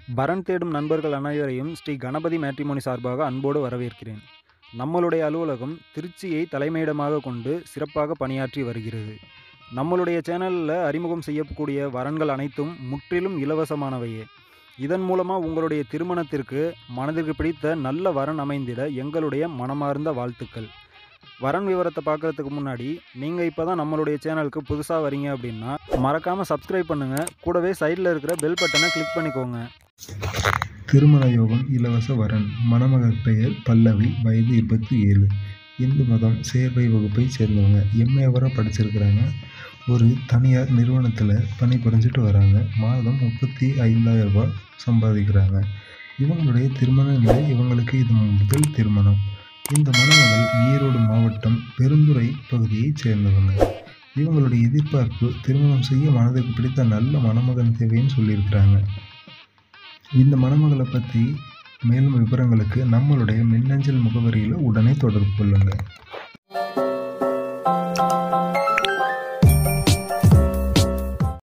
வரன் தேடும் நண்பர்கள் அனைவரையும் ஸ்ரீ கணபதி மேட்ரிமோனி சார்பாக அன்போடு வரவேற்கிறேன் நம்மளுடைய அலுவலகம் திருச்சியை தலைமையிடமாக கொண்டு சிறப்பாக பணியாற்றி வருகிறது நம்மளுடைய சேனலில் அறிமுகம் செய்யக்கூடிய வரன்கள் அனைத்தும் முற்றிலும் இலவசமானவையே இதன் மூலமாக உங்களுடைய திருமணத்திற்கு மனதிற்கு பிடித்த நல்ல வரன் அமைந்திட எங்களுடைய மனமார்ந்த வாழ்த்துக்கள் வரன் விவரத்தை பார்க்குறதுக்கு முன்னாடி நீங்கள் இப்போ தான் நம்மளுடைய சேனலுக்கு புதுசாக வரீங்க அப்படின்னா மறக்காமல் சப்ஸ்கிரைப் பண்ணுங்கள் கூடவே சைடில் இருக்கிற பெல் பட்டனை கிளிக் பண்ணிக்கோங்க திருமண யோகம் இலவச வரன் மணமகள் பெயர் பல்லவி வயது இருபத்தி ஏழு இந்து மதம் சேர்வை வகுப்பை சேர்ந்தவங்க எம்ஏ வரை படிச்சிருக்கிறாங்க ஒரு தனியார் நிறுவனத்தில் பணிபுரிஞ்சிட்டு வராங்க மாதம் முப்பத்தி ஐந்தாயிரம் ரூபாய் சம்பாதிக்கிறாங்க இவங்களுடைய திருமண நிலை இவங்களுக்கு இது முதல் திருமணம் இந்த மணமகள் ஈரோடு மாவட்டம் பெருந்துறை பகுதியைச் சேர்ந்தவங்க இவங்களுடைய எதிர்பார்ப்பு திருமணம் செய்ய மனதுக்கு பிடித்த நல்ல மணமகன் தேவைன்னு சொல்லியிருக்கிறாங்க இந்த மணமகளை பற்றி மேலும் விவரங்களுக்கு நம்மளுடைய மின்னஞ்சல் முகவரியில் உடனே தொடர்பு கொள்ளுங்கள்